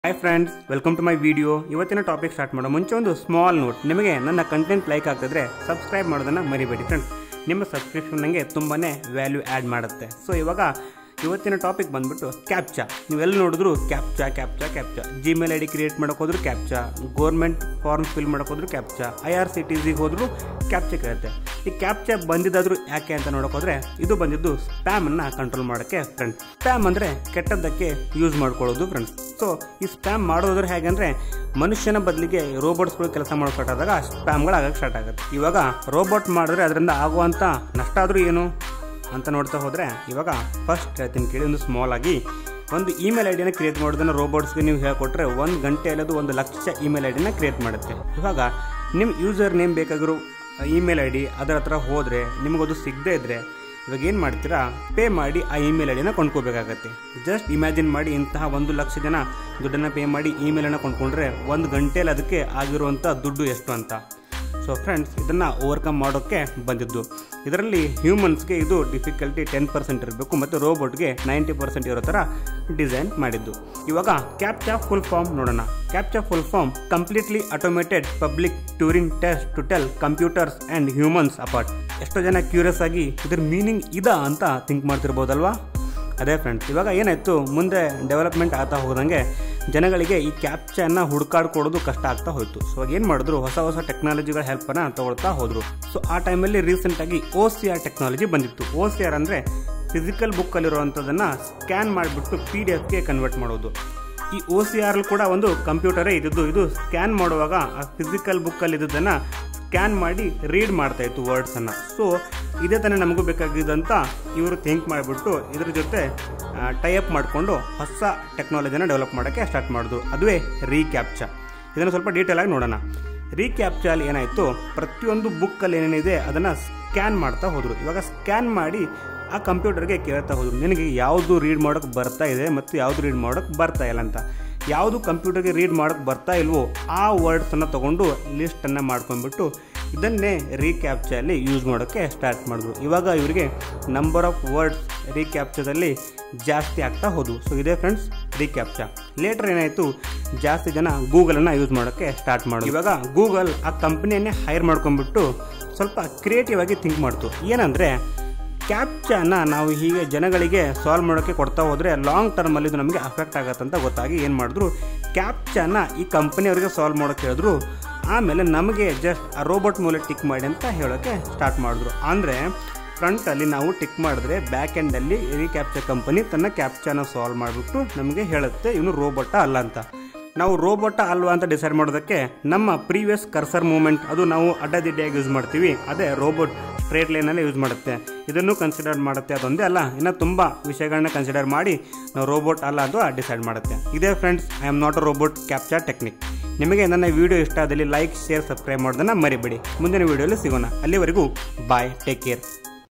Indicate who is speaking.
Speaker 1: hi friends welcome to my video ಇವತ್ತಿನ topic start ಮಾಡೋ ಮುಂಚೆ ಒಂದು ಸ್ಮಾಲ್ ನೋಟ್ ನಿಮಗೆ ನನ್ನ ಕಂಟೆಂಟ್ ಲೈಕ್ ಆಗ್ತಿದ್ರೆ ಸಬ್ಸ್ಕ್ರೈಬ್ ಮಾಡೋದನ್ನು ಮರಿಬೇಡಿ ಫ್ರೆಂಡ್ಸ್ ನಿಮ್ಮ ಸಬ್ಸ್ಕ್ರಿಪ್ಷನ್ ನನಗೆ ತುಂಬಾ ವ್ಯಾಲ್ಯೂ ಆ್ಯಡ್ ಮಾಡುತ್ತೆ ಸೊ ಇವಾಗ ಇವತ್ತಿನ ಟಾಪಿಕ್ ಬಂದ್ಬಿಟ್ಟು ಕ್ಯಾಪ್ಚಾ ನೀವೆಲ್ಲಿ ನೋಡಿದ್ರು captcha captcha captcha Gmail I D create ಮಾಡೋಕೋದ್ರು ಕ್ಯಾಪ್ಚಾ ಗೋರ್ಮೆಂಟ್ ಫಾರ್ಮ್ ಫಿಲ್ ಮಾಡೋಕೋದ್ರು captcha I R C T ಜಿಗೆ ಹೋದ್ರು ಕ್ಯಾಪ್ಚಾ ಕೇಳುತ್ತೆ ಈ ಕ್ಯಾಪ್ಚಾ ಬಂದಿದ್ದಾದ್ರೂ ಯಾಕೆ ಅಂತ ನೋಡೋಕೋದ್ರೆ ಇದು ಬಂದಿದ್ದು ಸ್ಪ್ಯಾಮನ್ನು ಕಂಟ್ರೋಲ್ ಮಾಡೋಕ್ಕೆ ಫ್ರೆಂಡ್ಸ್ ಸ್ಪ್ಯಾಮ್ ಅಂದರೆ ಕೆಟ್ಟದ್ದಕ್ಕೆ ಯೂಸ್ ಮಾಡ್ಕೊಳ್ಳೋದು ಫ್ರೆಂಡ್ಸ್ ಸೊ ಈ ಸ್ಪ್ಯಾಮ್ ಮಾಡೋದ್ರೆ ಹೇಗೆ ಅಂದರೆ ಮನುಷ್ಯನ ಬದಲಿಗೆ ರೋಬೋಟ್ಸ್ಗಳು ಕೆಲಸ ಮಾಡೋ ಸ್ಟಾರ್ಟ್ ಆದಾಗ ಸ್ಪ್ಯಾಮ್ಗಳು ಆಗಕ್ಕೆ ಸ್ಟಾರ್ಟ್ ಆಗುತ್ತೆ ಇವಾಗ ರೋಬೋಟ್ ಮಾಡಿದ್ರೆ ಅದರಿಂದ ಆಗುವಂಥ ನಷ್ಟ ಆದರೂ ಏನು ಅಂತ ನೋಡ್ತಾ ಹೋದರೆ ಇವಾಗ ಫಸ್ಟ್ ಹೇಳ್ತೀನಿ ಕೇಳಿ ಒಂದು ಸ್ಮಾಲ್ ಆಗಿ ಒಂದು ಇಮೇಲ್ ಐ ಡಿನ ಕ್ರಿಯೇಟ್ ಮಾಡೋದನ್ನು ರೋಬೋಟ್ಸ್ಗೆ ನೀವು ಹೇಳ್ಕೊಟ್ರೆ ಒಂದು ಗಂಟೆಯಲ್ಲಿ ಅದು ಒಂದು ಲಕ್ಷ ಇಮೇಲ್ ಐ ಡಿನ ಕ್ರಿಯೇಟ್ ಮಾಡುತ್ತೆ ಇವಾಗ ನಿಮ್ಮ ಯೂಸರ್ ನೇಮ್ ಬೇಕಾಗಿರೋ ಇಮೇಲ್ ಐ ಡಿ ಅದರ ಹತ್ರ ಹೋದರೆ ನಿಮಗದು ಸಿಗದೇ ಇದ್ದರೆ ಇವಾಗ ಏನು ಮಾಡ್ತೀರಾ ಪೇ ಮಾಡಿ ಆ ಇಮೇಲ್ ಐ ಡಿನ ಕೊಂಡ್ಕೋಬೇಕಾಗತ್ತೆ ಜಸ್ಟ್ ಇಮ್ಯಾಜಿನ್ ಮಾಡಿ ಇಂತಹ ಒಂದು ಲಕ್ಷ ಜನ ದುಡ್ಡನ್ನು ಪೇ ಮಾಡಿ ಇಮೇಲನ್ನು ಕೊಂಡ್ಕೊಂಡ್ರೆ ಒಂದು ಗಂಟೆಯಲ್ಲಿ ಅದಕ್ಕೆ ಆಗಿರುವಂಥ ದುಡ್ಡು ಎಷ್ಟು ಅಂತ ಸೊ ಫ್ರೆಂಡ್ಸ್ ಇದನ್ನು ಓವರ್ಕಮ್ ಮಾಡೋಕ್ಕೆ ಬಂದಿದ್ದು ಇದರಲ್ಲಿ ಹ್ಯೂಮನ್ಸ್ಗೆ ಇದು ಡಿಫಿಕಲ್ಟಿ ಟೆನ್ ಪರ್ಸೆಂಟ್ ಇರಬೇಕು ಮತ್ತು ರೋಬೋಟ್ಗೆ ನೈಂಟಿ ಪರ್ಸೆಂಟ್ ಇರೋ ಥರ ಡಿಸೈನ್ ಮಾಡಿದ್ದು ಇವಾಗ ಕ್ಯಾಪ್ಚಾ ಫುಲ್ ಫಾರ್ಮ್ ನೋಡೋಣ captcha full form completely automated public Turing test to tell computers and humans apart ಎಷ್ಟೋ ಜನ ಕ್ಯೂರಿಯಸ್ ಆಗಿ ಇದ್ರ ಮೀನಿಂಗ್ ಇದಾ ಅಂತ ಥಿಂಕ್ ಮಾಡ್ತಿರ್ಬೋದಲ್ವಾ ಅದೇ ಫ್ರೆಂಡ್ಸ್ ಇವಾಗ ಏನಾಯಿತು ಮುಂದೆ ಡೆವಲಪ್ಮೆಂಟ್ ಆಗ್ತಾ ಹೋದಂಗೆ ಜನಗಳಿಗೆ ಈ ಕ್ಯಾಪ್ಚನ್ನ ಹುಡುಕಾಡ್ಕೊಡೋದು ಕಷ್ಟ ಆಗ್ತಾ ಹೋಯಿತು ಸೊ ಇವಾಗ ಏನು ಮಾಡಿದ್ರು ಹೊಸ ಹೊಸ ಟೆಕ್ನಾಲಜಿಗಳ ಹೆಲ್ಪನ್ನು ತಗೊಳ್ತಾ ಹೋದರು ಸೊ ಆ ಟೈಮಲ್ಲಿ ರೀಸೆಂಟಾಗಿ ಓ ಸಿ ಆರ್ ಟೆಕ್ನಾಲಜಿ ಬಂದಿತ್ತು ಓ ಸಿ ಆರ್ ಅಂದರೆ ಫಿಸಿಕಲ್ ಬುಕ್ಕಲ್ಲಿರುವಂಥದ್ದನ್ನು ಸ್ಕ್ಯಾನ್ ಮಾಡಿಬಿಟ್ಟು ಪಿ ಡಿ ಎಫ್ಗೆ ಕನ್ವರ್ಟ್ ಮಾಡೋದು ಈ ಓ ಸಿ ಆರ್ ಕೂಡ ಒಂದು ಕಂಪ್ಯೂಟರೇ ಇದ್ದಿದ್ದು ಇದು ಸ್ಕ್ಯಾನ್ ಮಾಡುವಾಗ ಆ ಫಿಸಿಕಲ್ ಬುಕ್ಕಲ್ಲಿ ಇದ್ದದನ್ನು ಸ್ಕ್ಯಾನ್ ಮಾಡಿ ರೀಡ್ ಮಾಡ್ತಾ ಇತ್ತು ವರ್ಡ್ಸನ್ನು ಸೊ ಇದೇ ತಾನೇ ನಮಗೂ ಬೇಕಾಗಿದ್ದಂತ ಇವರು ಥಿಂಕ್ ಮಾಡಿಬಿಟ್ಟು ಇದ್ರ ಜೊತೆ ಟೈಅಪ್ ಮಾಡಿಕೊಂಡು ಹೊಸ ಟೆಕ್ನಾಲಜಿನ ಡೆವಲಪ್ ಮಾಡೋಕ್ಕೆ ಸ್ಟಾರ್ಟ್ ಮಾಡಿದ್ರು ಅದುವೇ ರೀಕ್ಯಾಪ್ಚಾ ಇದನ್ನು ಸ್ವಲ್ಪ ಡೀಟೇಲ್ ಆಗಿ ನೋಡೋಣ ರೀಕ್ಯಾಪ್ಚಾಲ್ ಏನಾಯಿತು ಪ್ರತಿಯೊಂದು ಬುಕ್ಕಲ್ಲಿ ಏನೇನಿದೆ ಅದನ್ನು ಸ್ಕ್ಯಾನ್ ಮಾಡ್ತಾ ಹೋದರು ಇವಾಗ ಸ್ಕ್ಯಾನ್ ಮಾಡಿ ಆ ಕಂಪ್ಯೂಟರ್ಗೆ ಕೇಳ್ತಾ ಹೋದರು ನಿನಗೆ ಯಾವುದು ರೀಡ್ ಮಾಡೋಕ್ಕೆ ಬರ್ತಾ ಇದೆ ಮತ್ತು ಯಾವುದು ರೀಡ್ ಮಾಡೋಕ್ಕೆ ಬರ್ತಾ ಇಲ್ಲ ಅಂತ ಯಾವುದು ಕಂಪ್ಯೂಟರ್ಗೆ ರೀಡ್ ಮಾಡೋಕ್ಕೆ ಬರ್ತಾ ಇಲ್ವೋ ಆ ವರ್ಡ್ಸನ್ನು ತೊಗೊಂಡು ಲಿಸ್ಟನ್ನು ಮಾಡ್ಕೊಂಡ್ಬಿಟ್ಟು ಇದನ್ನೇ ರೀಕ್ಯಾಪ್ಚಲ್ಲಿ ಯೂಸ್ ಮಾಡೋಕ್ಕೆ ಸ್ಟಾರ್ಟ್ ಮಾಡಿದ್ರು ಇವಾಗ ಇವರಿಗೆ ನಂಬರ್ ಆಫ್ ವರ್ಡ್ಸ್ ರೀಕ್ಯಾಪ್ಚದಲ್ಲಿ ಜಾಸ್ತಿ ಆಗ್ತಾ ಹೋದವು ಸೊ ಇದೇ ಫ್ರೆಂಡ್ಸ್ ರೀಕ್ಯಾಪ್ಚಾ ಲೇಟರ್ ಏನಾಯಿತು ಜಾಸ್ತಿ ಜನ ಗೂಗಲನ್ನು ಯೂಸ್ ಮಾಡೋಕ್ಕೆ ಸ್ಟಾರ್ಟ್ ಮಾಡಿದ್ರು ಇವಾಗ ಗೂಗಲ್ ಆ ಕಂಪ್ನಿಯನ್ನೇ ಹೈರ್ ಮಾಡ್ಕೊಂಡ್ಬಿಟ್ಟು ಸ್ವಲ್ಪ ಕ್ರಿಯೇಟಿವ್ ಆಗಿ ಥಿಂಕ್ ಮಾಡ್ತು ಏನಂದರೆ ಕ್ಯಾಪ್ಚಾನ ನಾವು ಹೀಗೆ ಜನಗಳಿಗೆ ಸಾಲ್ವ್ ಮಾಡೋಕ್ಕೆ ಕೊಡ್ತಾ ಹೋದರೆ ಲಾಂಗ್ ಟರ್ಮಲ್ಲಿ ಇದು ನಮಗೆ ಅಫೆಕ್ಟ್ ಆಗತ್ತೆ ಅಂತ ಗೊತ್ತಾಗಿ ಏನು ಮಾಡಿದ್ರು ಕ್ಯಾಪ್ಚಾನ ಈ ಕಂಪನಿಯವರಿಗೆ ಸಾಲ್ವ್ ಮಾಡೋಕ್ಕೆ ಹೇಳಿದ್ರು ಆಮೇಲೆ ನಮಗೆ ಜಸ್ಟ್ ಆ ರೋಬೋಟ್ ಮೂಲಕ ಟಿಕ್ ಮಾಡಿ ಅಂತ ಹೇಳೋಕ್ಕೆ ಸ್ಟಾರ್ಟ್ ಮಾಡಿದ್ರು ಅಂದರೆ ಫ್ರಂಟಲ್ಲಿ ನಾವು ಟಿಕ್ ಮಾಡಿದ್ರೆ ಬ್ಯಾಕ್ ಎಂಡಲ್ಲಿ ಈ ಕ್ಯಾಪ್ಚಾ ಕಂಪನಿ ತನ್ನ ಕ್ಯಾಪ್ಚಾನ ಸಾಲ್ವ್ ಮಾಡಿಬಿಟ್ಟು ನಮಗೆ ಹೇಳುತ್ತೆ ಇವನು ರೋಬೋಟ ಅಲ್ಲ ಅಂತ ನಾವು ರೋಬೋಟ ಅಲ್ವಾ ಅಂತ ಡಿಸೈಡ್ ಮಾಡೋದಕ್ಕೆ ನಮ್ಮ ಪ್ರೀವಿಯಸ್ ಕರ್ಸರ್ ಮೂಮೆಂಟ್ ಅದು ನಾವು ಅಡ್ಡದಿಡ್ಡಿಯಾಗಿ ಯೂಸ್ ಮಾಡ್ತೀವಿ ಅದೇ ರೋಬೋಟ್ ಸ್ಟ್ರೇಟ್ ಲೈನಲ್ಲಿ ಯೂಸ್ ಮಾಡುತ್ತೆ ಇದನ್ನು ಕನ್ಸಿಡರ್ ಮಾಡುತ್ತೆ ಅದೊಂದೇ ಅಲ್ಲ ಇನ್ನು ತುಂಬ ವಿಷಯಗಳನ್ನ ಕನ್ಸಿಡರ್ ಮಾಡಿ ನಾವು ರೋಬೋಟ್ ಅಲ್ಲ ಅದು ಡಿಸೈಡ್ ಮಾಡುತ್ತೆ ಇದೇ friends I am not a robot captcha technique ನಿಮಗೆ ನನ್ನ ವಿಡಿಯೋ ಇಷ್ಟ ಆದಲ್ಲಿ ಲೈಕ್ ಶೇರ್ ಸಬ್ಸ್ಕ್ರೈಬ್ ಮಾಡೋದನ್ನು ಮರಿಬೇಡಿ ಮುಂದಿನ ವಿಡಿಯೋಲಿ ಸಿಗೋಣ ಅಲ್ಲಿವರೆಗೂ ಬಾಯ್ ಟೇಕ್ ಕೇರ್